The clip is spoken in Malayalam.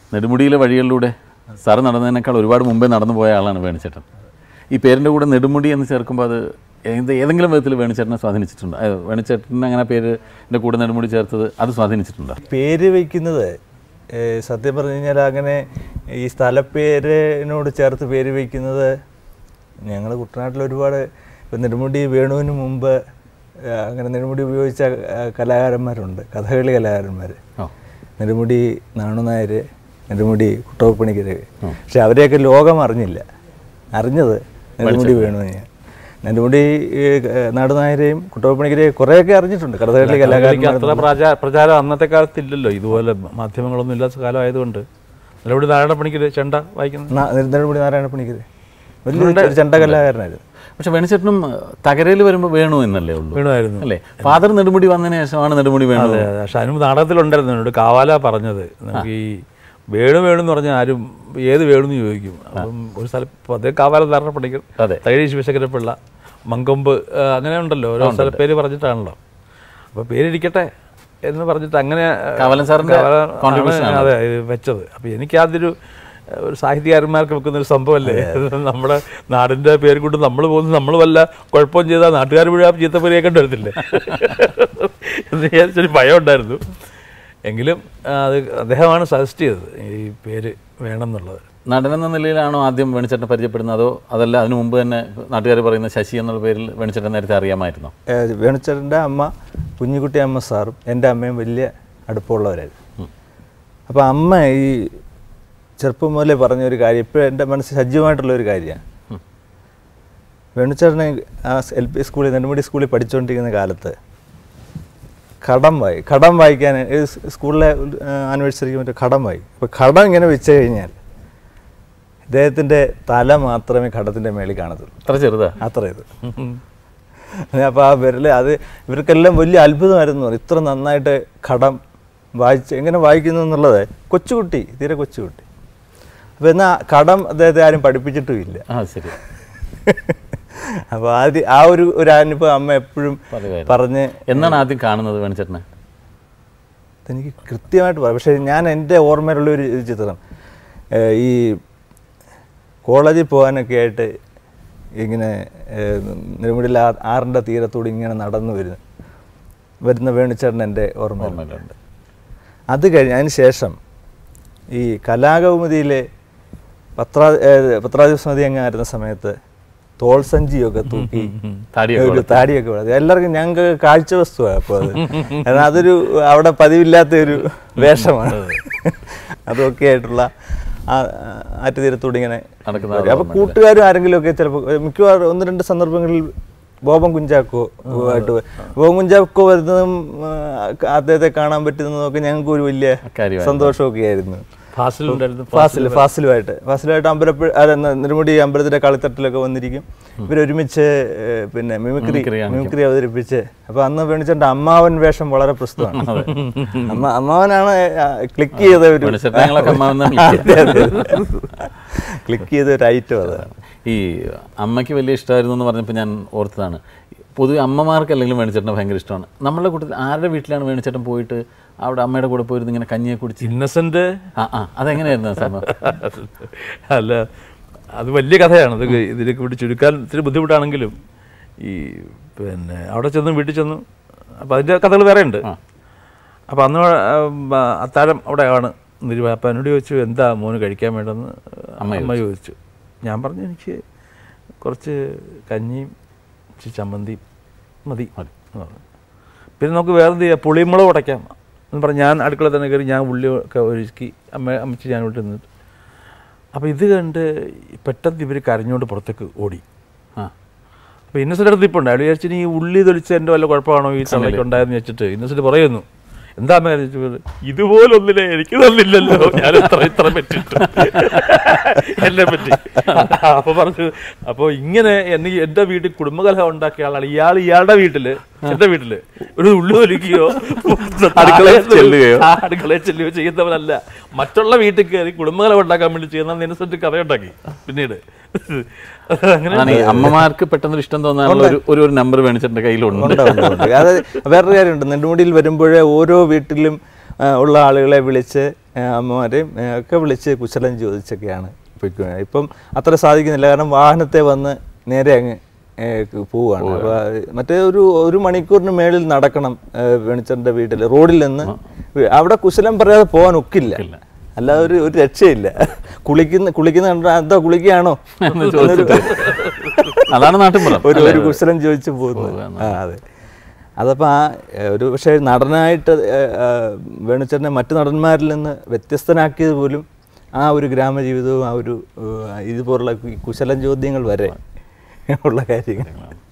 നെടുമുടിയിലെ വഴികളിലൂടെ സാറ് നടന്നതിനേക്കാൾ ഒരുപാട് മുമ്പേ നടന്നു പോയ ആളാണ് വേണിച്ചേട്ടൻ ഈ പേരിൻ്റെ കൂടെ നെടുമുടി എന്ന് ചേർക്കുമ്പോൾ അത് ഏത് ഏതെങ്കിലും വിധത്തിൽ വേണിച്ചേട്ടനെ സ്വാധീനിച്ചിട്ടുണ്ട് അത് വേണിച്ചേട്ടൻ അങ്ങനെ പേരിൻ്റെ കൂടെ നെടുമുടി ചേർത്തത് അത് സ്വാധീനിച്ചിട്ടുണ്ടോ പേര് വയ്ക്കുന്നത് ഏഹ്, സത്യം പറഞ്ഞു കഴിഞ്ഞാൽ അങ്ങനെ ഈ സ്ഥലപ്പേരിനോട് ചേർത്ത് പേര് വയ്ക്കുന്നത് ഞങ്ങൾ കുട്ടനാട്ടിൽ ഒരുപാട് ഇപ്പം നെടുമുടി വേണുവിന് മുമ്പ് ഏഹ്, അങ്ങനെ നെടുമുടി ഉപയോഗിച്ച ഏഹ്, കലാകാരന്മാരുണ്ട് കഥകളി കലാകാരന്മാർ ഓ നെടുമുടി നാണുനായർ നെടുമുടി കുട്ടപ്പണിക്കര് പക്ഷെ അവരെയൊക്കെ ലോകം അറിഞ്ഞില്ല അറിഞ്ഞത് നെടുമുടി വേണു നെടുമുടി നാടുനായരെയും കുട്ടപ്പണിക്കരെയും കുറേയൊക്കെ അറിഞ്ഞിട്ടുണ്ട് കഥകളി എനിക്ക് കലാകാരന്മാർ അത്ര പ്രചാ പ്രചാരം അന്നത്തെ കാലത്ത് ഇല്ലല്ലോ ഇതുപോലെ മാധ്യമങ്ങളൊന്നും ഇല്ലാത്ത കാലമായതുകൊണ്ട് നിലവിടി നാരായണ പണിക്കര് ചെണ്ട വായിക്കുന്നത് നാ- നെടുമുടി നാരായണ പണിക്കര് വലിയ ഒരു ചെണ്ട കലാകാരനായിരുന്നു പക്ഷെ വേണിച്ചേട്ടനും തകരയിൽ വരുമ്പോൾ വേണു എന്നല്ലേ ഉള്ളൂ വീണുമായിരുന്നു അല്ലേ ഫാദർ നെടുമുടി വന്നതിന് ശേഷമാണ് നെടുമുടി വേണു അതെ അതെ പക്ഷെ അതിന് നാടകത്തിലുണ്ടായിരുന്നു എന്നോട് കാവാല പറഞ്ഞത് നമുക്ക് ഈ വേണു വേണു എന്ന് പറഞ്ഞാൽ ആരും ഏത് വേണു എന്ന് ചോദിക്കും അപ്പം ഒരു സ്ഥലം ഇപ്പൊ അതേ കാവാല നാരായണ പണിക്കർ അതെ. തകഴീശ് വിശകരപ്പിള്ള മങ്കൊമ്പ് ആ, അങ്ങനെ ഉണ്ടല്ലോ ഓരോ സ്ഥലപ്പേര് പറഞ്ഞിട്ടാണല്ലോ അപ്പോൾ പേരിരിക്കട്ടെ എന്ന് പറഞ്ഞിട്ട് അങ്ങനെ ആ, കാവലൻ സാറിന്റെ കാവലൻ contribution ആണ് അതെ ഇത് വെച്ചത് അപ്പോൾ എനിക്ക് അതൊരു ഒരു സാഹിത്യകാരന്മാർക്ക് വെക്കുന്ന ഒരു സംഭവമല്ലേ നമ്മുടെ നാടിൻ്റെ പേര് കൊണ്ട് നമ്മൾ പോകുന്നത് നമ്മൾ വല്ല കുഴപ്പം ചെയ്താൽ നാട്ടുകാർ മുഴുവൻ ചീത്തപ്പേര് കേൾക്കേണ്ടി വരത്തില്ലേ എന്ന് വിചാരിച്ചൊരു ഭയം ഉണ്ടായിരുന്നു എങ്കിലും ആ, അത് അദ്ദേഹമാണ് സജസ്റ്റ് ചെയ്തത് ഈ പേര് വേണം എന്നുള്ളത് നടനെന്ന നിലയിലാണോ ആദ്യം വേണിച്ചേട്ടനെ പരിചയപ്പെടുന്നത് അതോ അതല്ല അതിനു മുമ്പ് തന്നെ നാട്ടുകാർ പറയുന്ന ശശി എന്നുള്ള പേരിൽ വേണിച്ചേട്ടൻ നേരത്തെ അറിയാമായിരുന്നോ ഏഹ് വേണുച്ചേട്ടൻ്റെ അമ്മ കുഞ്ഞിക്കുട്ടി അമ്മ സാറും എൻ്റെ അമ്മയും വലിയ അടുപ്പമുള്ളവരായിരുന്നു അപ്പോൾ അമ്മ ഈ ചെറുപ്പം മുതലേ പറഞ്ഞ ഒരു കാര്യം ഇപ്പോഴും എൻ്റെ മനസ്സിൽ സജീവമായിട്ടുള്ള ഒരു കാര്യമാണ് വേണുച്ചേട്ടനെ ആ എൽ പി സ്കൂളിൽ നെടുമുടി സ്കൂളിൽ പഠിച്ചുകൊണ്ടിരിക്കുന്ന കാലത്ത് കടം വായി കടം വായിക്കാൻ ഈ സ് സ്കൂളിലെ ആനിവേഴ്സറിക്ക് മറ്റേ കടം വായി അപ്പോൾ കടം ഇങ്ങനെ വെച്ച് കഴിഞ്ഞാൽ ഇദ്ദേഹത്തിൻ്റെ തല മാത്രമേ കടത്തിൻ്റെ മേളിൽ കാണത്തുള്ളൂ അത്ര ചെറുതാ അത്ര ഇത് അപ്പോൾ ആ വിരല് അത് ഇവർക്കെല്ലാം വലിയ അത്ഭുതമായിരുന്നു ഇത്ര നന്നായിട്ട് കടം വായിച്ച് എങ്ങനെ വായിക്കുന്നു എന്നുള്ളത് കൊച്ചുകുട്ടി തീരെ കൊച്ചുകുട്ടി അപ്പോൾ എന്നാൽ കടം അദ്ദേഹത്തെ ആരും പഠിപ്പിച്ചിട്ടുമില്ല ആ ശരി അപ്പോൾ ആദ്യം ആ ഒരു ഒരു അനുഭവം അമ്മ എപ്പോഴും പതിവായിരുന്നു. പറഞ്ഞ് എന്നാണ് ആദ്യം കാണുന്നത് വേണിച്ചേട്ടനെ എനിക്ക് കൃത്യമായിട്ട് പറയാം പക്ഷേ ഞാൻ എൻ്റെ ഓർമ്മയിലുള്ള ഒരു ചിത്രം ഏഹ് ഈ കോളേജിൽ പോകാനൊക്കെ ആയിട്ട് ഇങ്ങനെ ഏഹ് നെടുമുടിയിൽ ആ ആറിൻ്റെ തീരത്തൂടെ ഇങ്ങനെ നടന്നു വരുന്നു വരുന്ന വേണിച്ചേട്ടൻ എൻ്റെ ഓർമ്മയിലുണ്ട് ഓർമ്മയിലുണ്ട് അത് കഴിഞ്ഞ് അതിന് ശേഷം ഈ കലാകൗമുദിയിലെ പത്രാ ഏഹ് പത്രാധിപസ്മതി അങ്ങായിരുന്ന സമയത്ത് തോൾസഞ്ചിയൊക്കെ തൂക്കി താടിയൊക്കെ ഒരു താടിയൊക്കെ വളർത്തി എല്ലാവർക്കും ഞങ്ങൾക്ക് കാഴ്ച വസ്തുവാണ് അപ്പോൾ അത് കാരണം അതൊരു അവിടെ പതിവില്ലാത്ത ഒരു വേഷമാണ് അതൊക്കെ ആയിട്ടുള്ള ആ ആറ്റുതീരത്തൂടെ ഇങ്ങനെ നടക്കുന്ന വരും. അപ്പൊ കൂട്ടുകാരും ആരെങ്കിലും ഒക്കെ ചിലപ്പോൾ മിക്കവാറും ഒന്ന് രണ്ട് സന്ദർഭങ്ങളിൽ ബോബൻ കുഞ്ചാക്കോ ആയിട്ട് വ- ബോബൻ കുഞ്ചാക്കോ വരുന്നതും ആ, അദ്ദേഹത്തെ കാണാൻ പറ്റുന്നതും ഞങ്ങൾക്ക് ഒരു വലിയ കാര്യമായിരുന്നു. സന്തോഷമൊക്കെ ആയിരുന്നു ഫാസിലുണ്ടായിരുന്നു ഫാസിൽ ഫാസിലുമായിട്ട് ഫാസിലുമായിട്ട് അമ്പലപ്പുഴ അല്ല ന- നെടുമുടി അമ്പലത്തിന്റെ കളിത്തട്ടിലൊക്കെ വന്നിരിക്കും ഇവരൊരുമിച്ച് ഏഹ്, പിന്നെ മിമിക്രി മിമിക്രി കാണിക്കും. മിമിക്രി അവതരിപ്പിച്ച് അപ്പൊ അന്ന് വേണിച്ചേട്ടൻ്റെ അമ്മാവൻ വേഷം വളരെ പ്രസ്തുതമാണ് അമ്മ അമ്മാവനാണ് ക്ലിക്ക് ചെയ്ത ഒരു വേണിച്ചേട്ടനെ ഞങ്ങളൊക്കെ അമ്മാവെന്നാണ് വിളിക്കുക. ക്ലിക്ക് ചെയ്ത ഒരു ഐറ്റം അതാണ് ഈ അമ്മയ്ക്ക് വലിയ ഇഷ്ടമായിരുന്നു എന്ന് പറഞ്ഞപ്പോൾ ഞാൻ ഓർത്തതാണ് പൊതുവെ അമ്മമാർക്ക് അല്ലെങ്കിലും വേണിച്ചേട്ടനെ ഭയങ്കര ഇഷ്ടമാണ് നമ്മളുടെ കൂട്ടത്തിൽ ആരുടെ വീട്ടിലാണ് വേണിച്ചേട്ടൻ പോയിട്ട് അവിടെ അമ്മയുടെ കൂടെ പോയിരുന്ന് ഇങ്ങനെ കഞ്ഞിയെ കുടിച്ച് ഇന്നസെന്റ് ആ ആ അതെങ്ങനെയായിരുന്നു ആ സംഭവം അല്ല അത് വലിയ കഥയാണ് അത് ഇതിലേക്ക് വിട്ട് ചുരുക്കാൻ ഇത്തിരി ബുദ്ധിമുട്ടാണെങ്കിലും ഈ പിന്നെ അവിടെ ചെന്ന് വീട്ടിൽ ചെന്നു അപ്പം അതിൻ്റെ കഥകൾ വേറെ ഉണ്ട് അപ്പം അന്ന് ആ, അത്താഴം അവിടെ ആണ് നിരുവ അപ്പം എന്നോട് ചോദിച്ചു എന്താ മോന് കഴിക്കാൻ വേണ്ടെന്ന് അമ്മ ചോദിച്ചു ഞാൻ പറഞ്ഞു എനിക്ക് കുറച്ച് കഞ്ഞിയും ഇച്ചിരി ചമ്മന്തിയും മതി എന്ന് പറഞ്ഞു. പിന്നെ നമുക്ക് വേറെ എന്ത് ചെയ്യാം പുളിമുളക് ഉടയ്ക്കാം എന്ന് പറഞ്ഞ് ഞാൻ അടുക്കള തന്നെ കയറി ഞാൻ ഉള്ളി ഒക്കെ ഒരുക്കി അമ്മ അമ്മച്ചി ഞാൻ വിട്ട് നിന്നിട്ട് അപ്പോൾ ഇത് കണ്ട് പെട്ടെന്ന് ഇവർ കരഞ്ഞുകൊണ്ട് പുറത്തേക്ക് ഓടി ആ അപ്പോൾ ഇന്നസെൻ്റ് അടുത്ത് ഇപ്പോൾ ഉണ്ട് അയാൾ വിചാരിച്ചു ഈ ഉള്ളി തൊലിച്ച് എൻ്റെ വല്ല കുഴപ്പമാണോ ഈ തള്ളയ്ക്ക് ഉണ്ടായെന്ന് വെച്ചിട്ട് ഇന്നസെൻ്റ് പറയുന്നു എന്താ അമ്മ ചോദിച്ചത് ഇതുപോലൊന്നിനെ എനിക്ക് തന്നില്ലല്ലോ ഞാൻ ഇത്ര ഇത്ര പറ്റിട്ടു എന്നെ പറ്റി അപ്പൊ പറഞ്ഞു അപ്പൊ ഇങ്ങനെ എന്നെ എന്റെ വീട്ടിൽ കുടുംബകലഹം ഉണ്ടാക്കിയ ആളാണ് ഇയാൾ ഇയാളുടെ വീട്ടില് എന്റെ വീട്ടില് ഒരു ഉള്ളി തൊലിക്കുകയോ അടുക്കളയിൽ ചെല്ലുകയോ? ആ, അടുക്കളയിൽ ചെല്ലുകയോ ചെയ്യുന്നവനല്ല മറ്റുള്ള വീട്ടിൽ കയറി കുടുംബകലഹം ഉണ്ടാക്കാൻ വേണ്ടി ചെയ്യുന്ന ഇന്നസെന്റ് കഥയുണ്ടാക്കി പിന്നീട് അങ്ങനെ അതാണ് ഈ അമ്മമാർക്ക് പെട്ടെന്നൊരു ഇഷ്ടം തോന്നാനുള്ള ഒരു ഒരു ഒരു നമ്പർ വേണിച്ചേട്ടൻ്റെ കയ്യിലുണ്ട് ഉണ്ട്, ഉണ്ട്, ഉണ്ട്. അത് വേറൊരു കാര്യമുണ്ട് നെടുമുടിയിൽ വരുമ്പോഴേ ഓരോ വീട്ടിലും ആ, ഉള്ള ആളുകളെ വിളിച്ച് ഏ, അമ്മമാരെയും ഏ, ഒക്കെ വിളിച്ച് കുശലം ചോദിച്ചൊക്കെയാണ് പൊയ്ക്കുന്നത് ഇപ്പം അത്ര സാധിക്കുന്നില്ല കാരണം വാഹനത്തെ വന്ന് നേരെ അങ്ങ് ഏ, ക- പോവുകയാണ് അപ്പോൾ മറ്റേ ഒരു ഒരു മണിക്കൂറിന് മേളിൽ നടക്കണം ഏ, വേണിച്ചറിൻ്റെ വീട്ടിൽ റോഡിൽ നിന്ന് വി- അവിടെ കുശലം പറയാതെ പോകാൻ ഒക്കില്ല അല്ലാതെ ഒരു ഒരു രക്ഷയില്ല കുളിക്കുന്ന കുളിക്കുന്ന കണ്ടാ എന്താ കുളിക്കുകയാണോ എന്ന് ചോദിച്ചിട്ട് അതാണ് നാട്ടിൻപുറം ഒരു ഒരു കുശലം ചോദിച്ചു പോകുന്നത് ആ അതെ അതപ്പോൾ ആ ഏ, ഒരു പക്ഷേ നടനായിട്ട് ഏ, ആ, വേണുചേട്ടനെ മറ്റു നടന്മാരിൽ നിന്ന് വ്യത്യസ്തനാക്കിയത് പോലും ആ ഒരു ഗ്രാമജീവിതവും ആ ഒരു ഏ, ഇതുപോലുള്ള ഈ കുശലം ചോദ്യങ്ങൾ വരെ ഉള്ള കാര്യങ്ങൾ